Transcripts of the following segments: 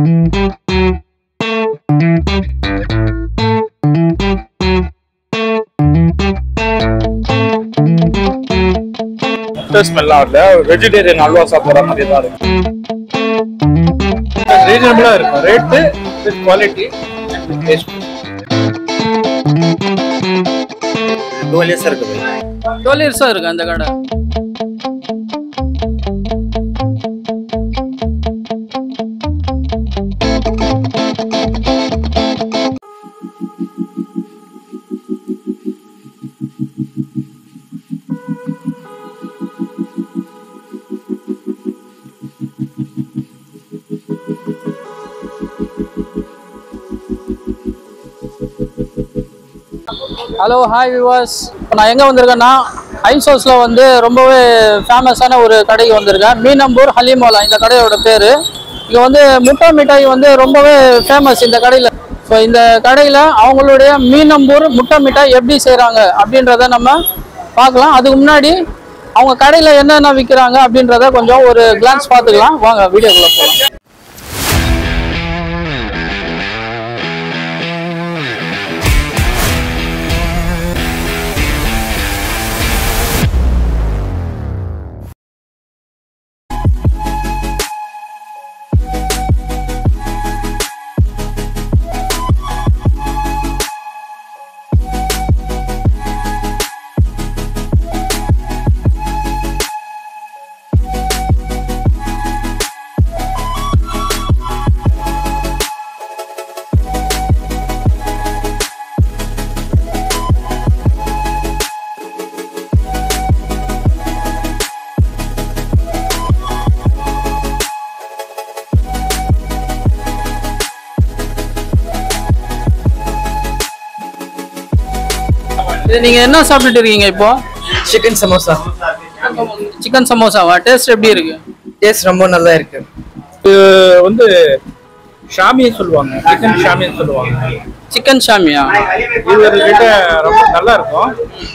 ஸ்மெல்லாம் வரல வெஜிடேரியன் அல்வா சாப்பிட்ற மாதிரி தான் இருக்கு ரீசனபிளா இருக்கும் rate with quality taste twelve years இருக்கு பை டுவெல் இயர்ஸாக இருக்கு அந்த கடை ஹலோ ஹாய் விவாஸ் இப்போ நான் எங்கே வந்திருக்கேன்னா ஐஸ் ஹவுஸில் வந்து ரொம்பவே ஃபேமஸான ஒரு கடைக்கு வந்திருக்கேன் மீனம்பூர் ஹலீமோலா இந்த கடையோட பேர் இங்கே வந்து முட்டை மிட்டாய் வந்து ரொம்பவே ஃபேமஸ் இந்த கடையில் ஸோ இந்த கடையில் அவங்களுடைய மீனம்பூர் முட்டை மிட்டாய் எப்படி செய்கிறாங்க அப்படின்றத நம்ம பார்க்கலாம் அதுக்கு முன்னாடி அவங்க கடையில் என்னென்ன விற்கிறாங்க அப்படின்றத கொஞ்சம் ஒரு கிளான்ஸ் பார்த்துக்கலாம் வாங்க வீடியோக்குள்ளே போகலாம் இது நீங்கள் என்ன சாப்பிட்டுட்டு இருக்கீங்க இப்போ சிக்கன் சமோசா சிக்கன் சமோசாவா டேஸ்ட் எப்படி இருக்கு டேஸ்ட் ரொம்ப நல்லா இருக்கு இது வந்து ஷாமின்னு சொல்லுவாங்க சிக்கன் ஷாமின்னு சொல்லுவாங்க சிக்கன் ஷாமியா இவர்கிட்ட ரொம்ப நல்லா இருக்கும்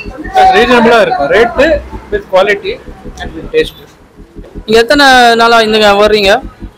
ரீசனபிளா இருக்கும் rate with quality and with taste நீங்க எத்தனை நாளா இந்த வர்றீங்க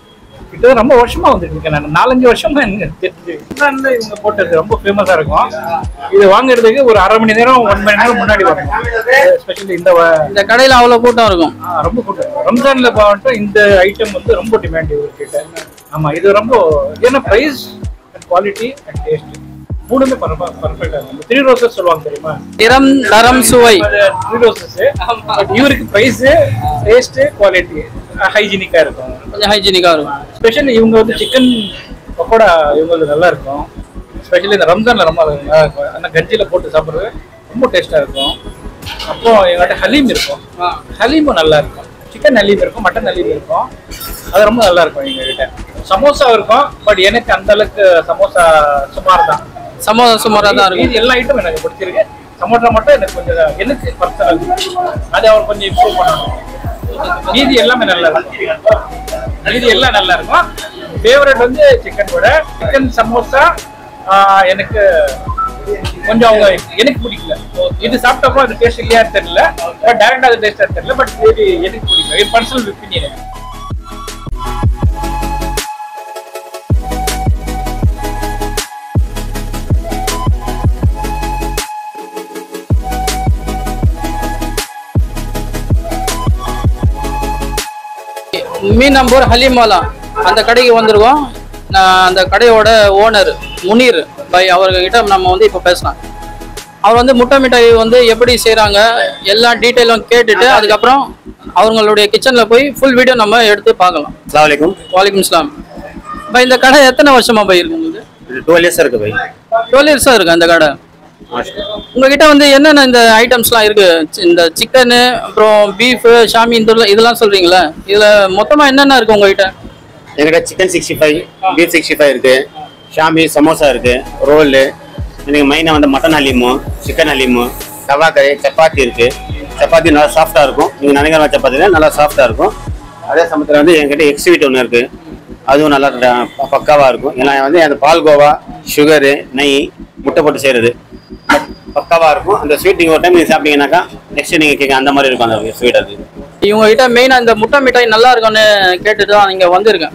இது ரொம்ப வருஷமா வந்துட்டு இருக்கேன் நான் நாலஞ்சு வருஷமா எனக்கு தெரிஞ்சு இங்கிலாந்துல இவங்க போட்டது ரொம்ப ஃபேமஸா இருக்கும் இது வாங்குறதுக்கு ஒரு அரை மணி நேரம் ஒன் மணி நேரம் முன்னாடி வரணும் ஸ்பெஷலி இந்த வ- இந்த கடையில அவ்வளவு கூட்டம் இருக்கும் ஆ, ரொம்ப கூட்டம் ரம்ஜான்ல போகட்டும் இந்த ஐட்டம் வந்து ரொம்ப டிமாண்ட் இவர்கிட்ட ஆமா இது ரொம்ப ஏன்னா price and quality and taste மூணுமே பர்ஃபெக்டா இருக்கும் த்ரீ ரோசஸ் சொல்லுவாங்க தெரியுமா திறம் தரம் சுவை த்ரீ ரோசஸ் பட் இவருக்கு பிரைஸ் டேஸ்ட் குவாலிட்டி ஹைஜீனிக்கா இருக்கும் கொஞ்சம் ஹைஜீனிக்கா இருக்கும் ஸ்பெஷலி இவங்க வந்து சிக்கன் பக்கோடா இவங்களுக்கு நல்லா இருக்கும் ஸ்பெஷலி இந்த ரம்ஜான்ல ரொம்ப நல்லா இருக்கும் ஆனால் கஞ்சியில போட்டு சாப்பிட்றது ரொம்ப டேஸ்டா இருக்கும் அப்புறம் எங்கள்கிட்ட ஹலீம் இருக்கும் ஹலீமும் நல்லா இருக்கும் சிக்கன் ஹலீம் இருக்கும் மட்டன் ஹலீம் இருக்கும் அது ரொம்ப நல்லா இருக்கும் எங்ககிட்ட சமோசா இருக்கும் பட் எனக்கு அந்த அளவுக்கு சமோசா சுமார் தான் சமோசா சுமாரா தான் இருக்கும் மீதி எல்லா ஐட்டம் எனக்கு பிடிச்சிருக்கு சமோசா மட்டும் எனக்கு கொஞ்சம் எனக்கு பர்சனல் அது அவர் கொஞ்சம் இம்ப்ரூவ் பண்ணணும் மீதி எல்லாமே நல்லா இருக்கும் மீதி எல்லாம் நல்லா இருக்கும் ஃபேவரட் வந்து சிக்கன் விட சிக்கன் சமோசா ஆஹ், எனக்கு கொஞ்சம் அவங்க எனக்கு பிடிக்கல இது சாப்பிட்டப்போ அது டேஸ்ட் இல்லையா தெரியல பட் டேரக்டா அது டேஸ்டா தெரியல பட் இது எனக்கு பிடிக்கல இது பர்சனல் ஒப்பீனியன் மீனம்பூர் ஹலிமாலா அந்த கடைக்கு வந்திருக்கோம் நான் அந்த கடையோட ஓனர் முனீர் பை அவர்கிட்ட நம்ம வந்து இப்போ பேசலாம் அவர் வந்து முட்டை மிட்டாய் வந்து எப்படி செய்கிறாங்க எல்லா டீட்டெயிலும் கேட்டுட்டு அதுக்கப்புறம் அவங்களுடைய கிச்சனில் போய் ஃபுல் வீடியோ நம்ம எடுத்து பார்க்கலாம் அஸ்லாம் வலைக்கும் வாலிக்கும் இஸ்லாம் பை இந்த கடை எத்தனை வருஷமா போய் இருக்கு உங்களுக்கு இது டுவெல் இயர்ஸ் இருக்கு பை டுவெல் இயர்ஸாக இருக்கு அந்த கடை உங்ககிட்ட வந்து என்னென்ன இந்த ஐட்டம்ஸ்லாம் இருக்கு சி- இந்த சிக்கனு அப்புறம் பீஃபு ஷாமி இந்த இதெல்லாம் சொல்றீங்களா இதுல மொத்தமா என்னென்ன இருக்கு உங்ககிட்ட எங்கிட்ட chicken sixty five beef sixty five இருக்கு ஷாமி சமோசா இருக்கு ரோலு எனக்கு மெயினாக வந்து மட்டன் ஹலீமு சிக்கன் ஹலீமு தவா கறி சப்பாத்தி இருக்கு சப்பாத்தி நல்லா சாஃப்டாக இருக்கும் நீங்கள் நினைக்கிற மாதிரி சப்பாத்தி தான் நல்லா சாஃப்டாக இருக்கும் அதே சமயத்தில் வந்து என்கிட்ட எக் ஸ்வீட் ஒன்று இருக்கு அதுவும் நல்லா ட- பக்காவா இருக்கும் ஏன்னா வந்து அந்த பால்கோவா சுகரு நெய் முட்டை போட்டு செய்கிறது பக்காவா இருக்கும் அந்த ஸ்வீட் நீங்கள் ஒரு டைம் நீங்கள் சாப்பிட்டீங்கன்னாக்கா நெக்ஸ்ட் நீங்கள் கேட்க அந்த மாதிரி இருக்கும் அந்த ஸ்வீட் அது இவங்க கிட்ட மெயினா இந்த முட்டை மிட்டாய் நல்லா இருக்கும்னு கேட்டுட்டு தான் இங்க வந்திருக்கேன்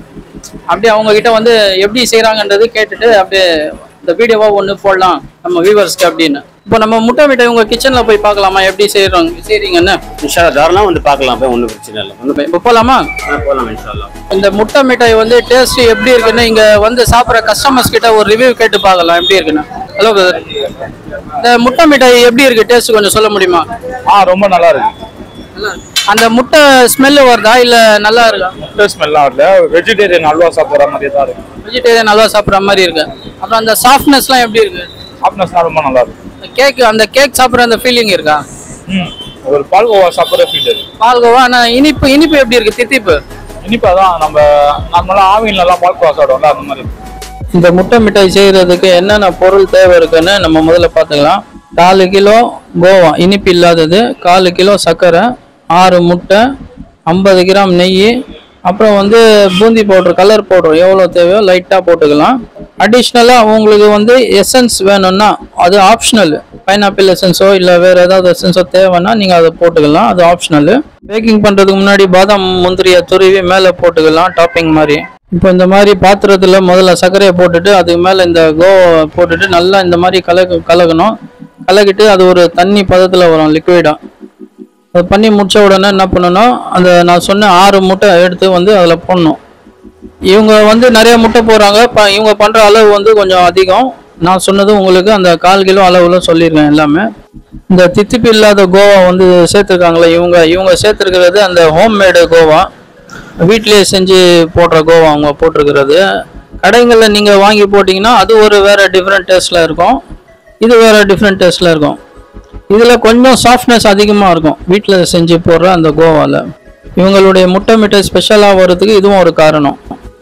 அப்படியே அவங்க கிட்ட வந்து எப்படி செய்றாங்கன்றது கேட்டுட்டு அப்படியே இந்த வீடியோவா ஒன்று போடலாம் நம்ம வியூவர்ஸ்க்கு அப்படின்னு இப்போ நம்ம முட்டை மிட்டாய் உங்க கிச்சன்ல போய் பார்க்கலாமா எப்படி செய்யறாங்க செய்றீங்கன்னு இன்ஷா தாராளம் வந்து பார்க்கலாம் போய் ஒன்றும் பிரச்சனை இல்லை வந்து இப்போ போலாமா போகலாம் இன்ஷால்லா இந்த முட்டை மிட்டாய் வந்து டேஸ்ட் எப்படி இருக்குன்னு இங்க வந்து சாப்பிட்ற கஸ்டமர்ஸ் கிட்ட ஒரு ரிவ்யூ கேட்டு பார்க்கலாம் எப்படி இருக்குன்னு ஹலோ பிரதர் இந்த முட்டை மிட்டாய் எப்படி இருக்கு டேஸ்ட் கொஞ்சம் சொல்ல முடியுமா ஆ ரொம்ப நல்லா இருக்கு அந்த முட்டை ஸ்மெல் வருதா இல்ல நல்லா இருக்கா முட்டை ஸ்மெல்லாம் வரல வெஜிடேரியன் அல்வா சாப்பிட்ற மாதிரி தான் இருக்கு வெஜிடேரியன் நல்லா சாப்பிட்ற மாதிரி இருக்கு அப்புறம் அந்த சாஃப்ட்னஸ்லாம் எப்படி இருக்கு சாப்பிட்னஸ்லாம் ரொம்ப நல்லா இருக்கு கேக் அந்த கேக் சாப்பிட்ற அந்த ஃபீலிங் இருக்கா ம் ஒரு பால்கோவா சாப்பிட்ற ஃபீல் இருக்கு பால்கோவா ஆனா இனிப்பு இனிப்பு எப்படி இருக்கு தித்திப்பு இனிப்பா தான் நம்ம நார்மலாக ஆவின்லலாம் பால்கோவா சாப்பிடுவோம்ல அந்த மாதிரி இருக்கு இந்த முட்டை மிட்டாய் செய்யறதுக்கு என்னென்ன பொருள் தேவை இருக்குன்னு நம்ம முதல்ல பார்த்துக்கலாம் நாலு கிலோ கோவா இனிப்பு இல்லாதது காலு கிலோ சர்க்கரை ஆறு முட்டை ஐம்பது கிராம் நெய் அப்புறம் வந்து பூந்தி பவுடர் கலர் பவுடர் எவ்வளோ தேவையோ லைட்டாக போட்டுக்கலாம் அடிஷ்னலாக உங்களுக்கு வந்து எசன்ஸ் வேணும்னா அது ஆப்ஷனல் பைனாப்பிள் எசன்ஸோ இல்லை வேறு ஏதாவது எசன்ஸோ தேவைன்னா நீங்கள் அதை போட்டுக்கலாம் அது ஆப்ஷனல் பேக்கிங் பண்ணுறதுக்கு முன்னாடி பாதாம் முந்திரியை துருவி மேலே போட்டுக்கலாம் டாப்பிங் மாதிரி இப்போ இந்த மாதிரி பாத்திரத்துல முதல்ல சர்க்கரையை போட்டுட்டு அதுக்கு மேல இந்த கோ போட்டுட்டு நல்லா இந்த மாதிரி கலக்கு கலக்கணும் கலக்கிட்டு அது ஒரு தண்ணி பதத்துல வரும் லிக்விடா அது பண்ணி முடிச்ச உடனே என்ன பண்ணணும் அந்த நான் சொன்ன ஆறு முட்டை எடுத்து வந்து அதில் போடணும் இவங்க வந்து நிறைய முட்டை போடுறாங்க ப இவங்க பண்ணுற அளவு வந்து கொஞ்சம் அதிகம் நான் சொன்னது உங்களுக்கு அந்த கால் கிலோ அளவுல சொல்லியிருக்கேன் எல்லாமே இந்த தித்திப்பு இல்லாத கோவா வந்து சேர்த்துருக்காங்களே இவங்க இவங்க சேர்த்துருக்கிறது அந்த ஹோம்மேடு கோவா வீட்டிலேயே செஞ்சு போடுற கோவா அவங்க போட்டிருக்கிறது கடைகளில் நீங்கள் வாங்கி போட்டிங்கன்னா அது ஒரு வேறு டிஃப்ரெண்ட் டேஸ்ட்டில் இருக்கும் இது வேறு டிஃப்ரெண்ட் டேஸ்ட்டில் இருக்கும் இதில் கொஞ்சம் சாஃப்ட்னஸ் அதிகமாக இருக்கும் வீட்டில் செஞ்சு போடுற அந்த கோவாவில் இவங்களுடைய முட்டை மிட்டாய் ஸ்பெஷலாக வர்றதுக்கு இதுவும் ஒரு காரணம்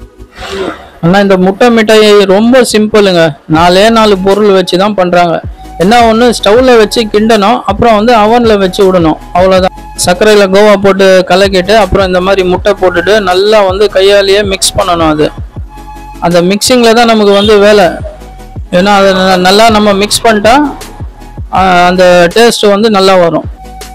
ஆனால் இந்த முட்டை மிட்டாய் ரொம்ப சிம்பிளுங்க நாலே நாலு பொருள் வச்சு தான் பண்ணுறாங்க என்ன ஒன்று ஸ்டவ்வில் வச்சு கிண்டணும் அப்புறம் வந்து அவனில் வச்சு விடணும் அவ்வளோதான் சர்க்கரையில் கோவா போட்டு கலக்கிட்டு அப்புறம் இந்த மாதிரி முட்டை போட்டுட்டு நல்லா வந்து கையாலேயே மிக்ஸ் பண்ணணும் அது அந்த மிக்சிங்கில் தான் நமக்கு வந்து வேலை ஏன்னா அதை ந- நல்லா நம்ம மிக்ஸ் பண்ணிட்டா ஆஹ், அந்த டேஸ்ட் வந்து நல்லா வரும்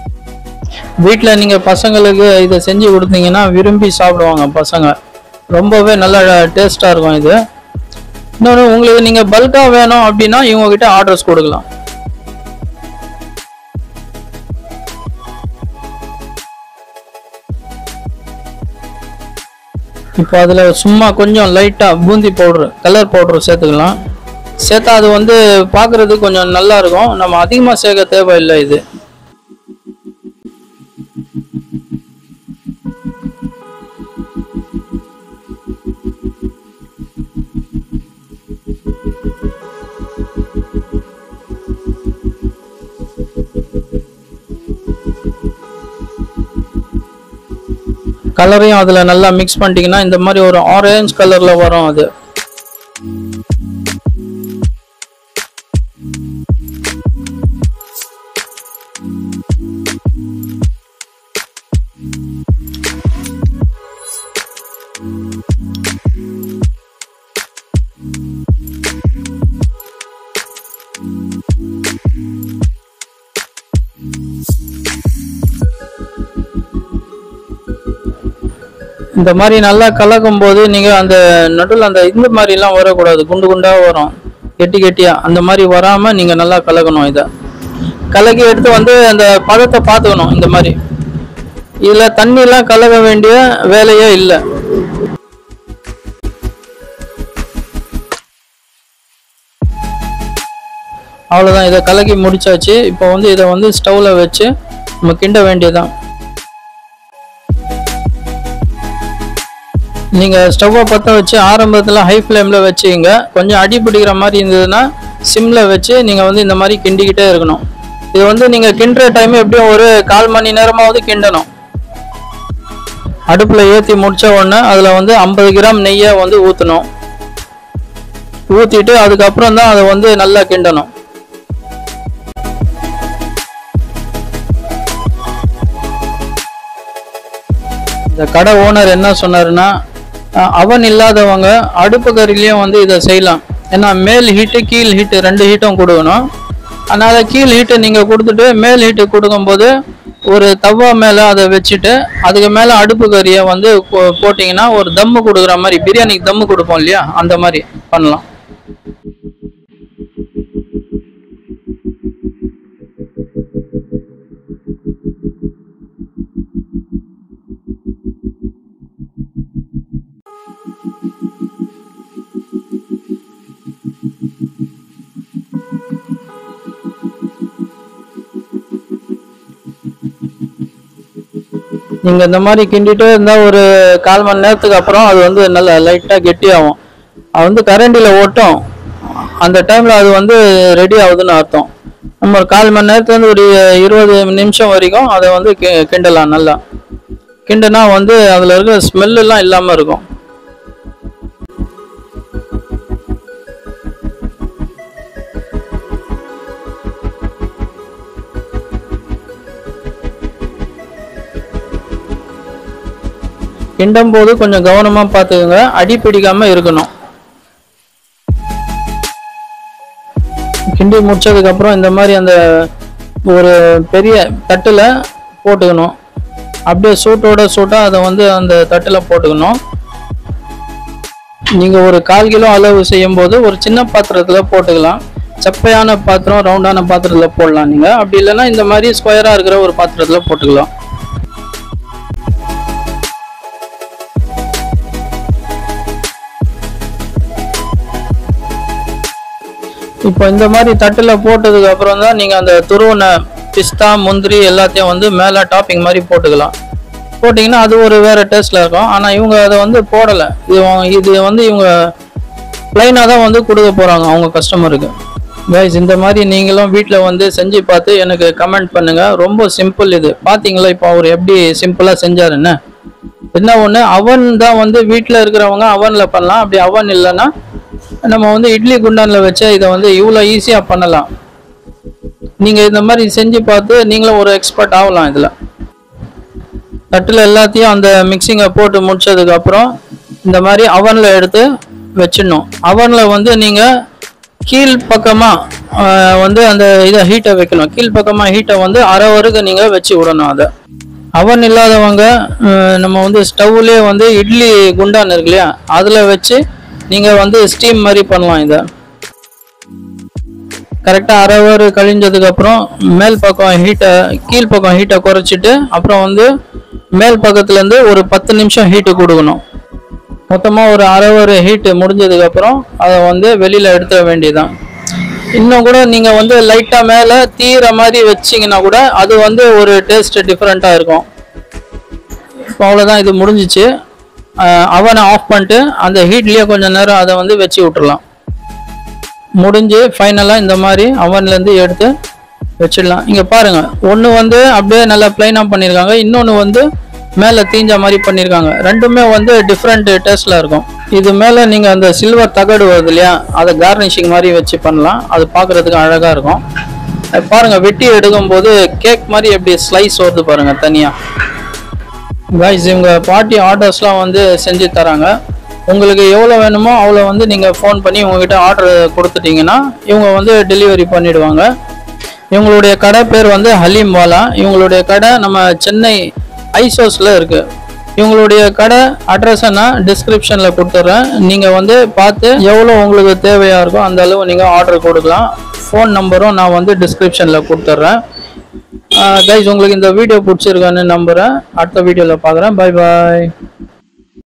வீட்டில் நீங்கள் பசங்களுக்கு இதை செஞ்சு கொடுத்தீங்கன்னா விரும்பி சாப்பிடுவாங்க பசங்க ரொம்பவே நல்லா டேஸ்ட்டாக இருக்கும் இது இன்னொன்று உங்களுக்கு நீங்கள் பல்காக வேணும் அப்படின்னா இவங்ககிட்ட ஆர்டர்ஸ் கொடுக்கலாம் இப்போ அதில் சும்மா கொஞ்சம் லைட்டாக பூந்தி பவுட்ரு கலர் பவுட்ரு சேர்த்துக்கலாம் சேர்த்தா அது வந்து பார்க்குறதுக்கு கொஞ்சம் நல்லா இருக்கும் நம்ம அதிகமாக சேர்க்க தேவையில்லை இது கலரையும் அதில் நல்லா மிக்ஸ் பண்ணிட்டீங்கன்னா இந்த மாதிரி ஒரு ஆரஞ்சு கலரில் வரும் அது இந்த மாதிரி நல்லா கலக்கும் போது நீங்கள் அந்த நடுவில் அந்த இந்த மாதிரிலாம் வரக்கூடாது குண்டு குண்டாக வரும் கெட்டி கெட்டியாக அந்த மாதிரி வராமல் நீங்கள் நல்லா கலக்கணும் இதை கலக்கி எடுத்து வந்து அந்த பதத்தை பார்த்துக்கணும் இந்த மாதிரி இதில் தண்ணிலாம் கலக்க வேண்டிய வேலையே இல்லை அவ்வளோதான் இதை கலக்கி முடிச்சாச்சு இப்போ வந்து இதை வந்து ஸ்டவ்வில் வச்சு நம்ம கிண்ட வேண்டியதுதான் நீங்கள் ஸ்டவ்வை பற்ற வச்சு ஆரம்பத்தில் ஹை ஃப்ளேமில் வச்சுக்கங்க கொஞ்சம் அடி பிடிக்கிற மாதிரி இருந்ததுன்னா சிம்மில் வச்சு நீங்கள் வந்து இந்த மாதிரி கிண்டிக்கிட்டே இருக்கணும் இது வந்து நீங்கள் கிண்டுற டைம் எப்படியும் ஒரு கால் மணி நேரமாவது கிண்டணும் அடுப்பில் ஏற்றி முடிச்ச உடனே அதில் வந்து ஐம்பது கிராம் நெய்யை வந்து ஊற்றணும் ஊற்றிட்டு அதுக்கப்புறம் தான் அதை வந்து நல்லா கிண்டணும் இந்த கடை ஓனர் என்ன சொன்னாருன்னா அஹ், அவன் இல்லாதவங்க அடுப்பு கறிலையும் வந்து இதை செய்யலாம் ஏன்னா மேல் ஹீட்டு கீழ் ஹீட்டு ரெண்டு ஹீட்டும் கொடுக்கணும் அதனால் கீழ் ஹீட்டை நீங்கள் கொடுத்துட்டு மேல் ஹீட்டு கொடுக்கும்போது ஒரு தவா மேலே அதை வச்சுட்டு அதுக்கு மேலே அடுப்பு கறியை வந்து போ- போட்டிங்கன்னா ஒரு தம்மு கொடுக்குற மாதிரி பிரியாணிக்கு தம்மு கொடுப்போம் இல்லையா அந்த மாதிரி பண்ணலாம் நீங்கள் இந்த மாதிரி கிண்டிட்டு இருந்தால் ஒரு கால் மணி நேரத்துக்கு அப்புறம் அது வந்து நல்லா லைட்டாக கெட்டியாகும் அது வந்து கரண்டியில் ஓட்டும் அந்த டைமில் அது வந்து ரெடி ஆகுதுன்னு அர்த்தம் நம்ம ஒரு கால் மணி நேரத்துலேருந்து ஒரு இருபது நிமிஷம் வரைக்கும் அதை வந்து கி- கிண்டலாம் நல்லா கிண்டுனா வந்து அதில் இருக்கிற ஸ்மெல்லாம் இல்லாமல் இருக்கும் கிண்டும் போது கொஞ்சம் கவனமா பார்த்துக்கோங்க அடி பிடிக்காம இருக்கணும் கிண்டி முடிச்சதுக்கு அப்புறம் இந்த மாதிரி அந்த ஒரு பெரிய தட்டுல போட்டுக்கணும் அப்படியே சூட்டோட சூட்டா அதை வந்து அந்த தட்டுல போட்டுக்கணும் நீங்க ஒரு கால் கிலோ அளவு செய்யும் போது ஒரு சின்ன பாத்திரத்துல போட்டுக்கலாம் சப்பையான பாத்திரம் ரவுண்டான பாத்திரத்துல போடலாம் நீங்க அப்படி இல்லைன்னா இந்த மாதிரி ஸ்கொயரா இருக்கிற ஒரு பாத்திரத்துல போட்டுக்கலாம் இப்போ இந்த மாதிரி தட்டில் போட்டதுக்கு அப்புறம் தான் நீங்கள் அந்த துருவன பிஸ்தா முந்திரி எல்லாத்தையும் வந்து மேலே டாப்பிங் மாதிரி போட்டுக்கலாம் போட்டிங்கன்னா அது ஒரு வேறு டேஸ்ட்டில் இருக்கும் ஆனால் இவங்க அதை வந்து போடலை இது வா- இது வந்து இவங்க ப்ளைனாக தான் வந்து கொடுக்க போகிறாங்க அவங்க கஸ்டமருக்கு கைஸ் இந்த மாதிரி நீங்களும் வீட்டில் வந்து செஞ்சு பார்த்து எனக்கு கமெண்ட் பண்ணுங்கள் ரொம்ப சிம்பிள் இது பார்த்தீங்களா இப்போ அவர் எப்படி சிம்பிளாக செஞ்சாருன்னு என்ன ஒன்று அவன் தான் வந்து வீட்டில் இருக்கிறவங்க அவனில் பண்ணலாம் அப்படி அவன் இல்லைன்னா நம்ம வந்து இட்லி குண்டானில் வச்சு இதை வந்து இவ்வளோ ஈஸியாக பண்ணலாம் நீங்கள் இந்த மாதிரி செஞ்சு பார்த்து நீங்களும் ஒரு எக்ஸ்பர்ட் ஆகலாம் இதில் தட்டில் எல்லாத்தையும் அந்த மிக்சிங்கை போட்டு முடிச்சதுக்கு அப்புறம் இந்த மாதிரி அவனில் எடுத்து வச்சிடணும் அவனில் வந்து நீங்கள் கீழ் பக்கமாக வந்து அந்த இதை ஹீட்டை வைக்கணும் கீழ் பக்கமாக ஹீட்டை வந்து அரை வரைக்கும் நீங்கள் வச்சு விடணும் அதை அவன் இல்லாதவங்க அஹ், நம்ம வந்து ஸ்டவ்லேயே வந்து இட்லி குண்டான் இருக்கு இல்லையா அதில் வச்சு நீங்கள் வந்து ஸ்டீம் மாதிரி பண்ணலாம் இதை கரெக்டாக அரை ஹவர் கழிஞ்சதுக்கு அப்புறம் மேல் பக்கம் ஹீட்டை கீழ் பக்கம் ஹீட்டை குறைச்சிட்டு அப்புறம் வந்து மேல் பக்கத்துலேருந்து ஒரு பத்து நிமிஷம் ஹீட்டு கொடுக்கணும் மொத்தமாக ஒரு அரை ஹவர் ஹீட்டு முடிஞ்சதுக்கு அப்புறம் அதை வந்து வெளியில் எடுத்துட வேண்டியதுதான் இன்னும் கூட நீங்கள் வந்து லைட்டாக மேலே தீர மாதிரி வச்சிங்கன்னா கூட அது வந்து ஒரு டேஸ்ட் டிஃப்ரெண்ட்டாக இருக்கும் இப்போ அவ்வளோதான் இது முடிஞ்சிச்சு அவனை ஆஃப் பண்ணிட்டு அந்த ஹீட்லேயே கொஞ்சம் நேரம் அதை வந்து வச்சு விட்டுறலாம் முடிஞ்சு ஃபைனலாக இந்த மாதிரி அவன்லேருந்து எடுத்து வச்சிடலாம் இங்கே பாருங்கள் ஒன்று வந்து அப்படியே நல்லா ப்ளைனாக பண்ணியிருக்காங்க இன்னொன்று வந்து மேலே தீஞ்ச மாதிரி பண்ணியிருக்காங்க ரெண்டுமே வந்து டிஃப்ரெண்ட் டேஸ்ட்டில் இருக்கும் இது மேலே நீங்கள் அந்த சில்வர் தகடு வருது இல்லையா அதை கார்னிஷிங் மாதிரி வச்சு பண்ணலாம் அது பார்க்குறதுக்கு அழகாக இருக்கும் அது பாருங்க வெட்டி எடுக்கும்போது கேக் மாதிரி எப்படி ஸ்லைஸ் வருது பாருங்க தனியாக காய்ஸ் இவங்க பார்ட்டி ஆர்டர்ஸ்லாம் வந்து செஞ்சு தராங்க உங்களுக்கு எவ்வளோ வேணுமோ அவ்வளோ வந்து நீங்கள் ஃபோன் பண்ணி உங்ககிட்ட ஆர்டர் கொடுத்துட்டீங்கன்னா இவங்க வந்து டெலிவரி பண்ணிடுவாங்க இவங்களுடைய கடை பேர் வந்து ஹலீம் வாலா இவங்களுடைய கடை நம்ம சென்னை ஐசோஸில் இருக்குது இவங்களுடைய கடை அட்ரஸை நான் டிஸ்கிரிப்ஷனில் கொடுத்துட்றேன் நீங்கள் வந்து பார்த்து எவ்வளோ உங்களுக்கு தேவையாக இருக்கோ அந்த அளவு நீங்கள் ஆர்டர் கொடுக்கலாம் ஃபோன் நம்பரும் நான் வந்து டிஸ்கிரிப்ஷனில் கொடுத்துட்றேன் கைஸ் உங்களுக்கு இந்த வீடியோ பிடிச்சிருக்கான்னு நம்புகிறேன் அடுத்த வீடியோவில் பார்க்குறேன் பை பாய்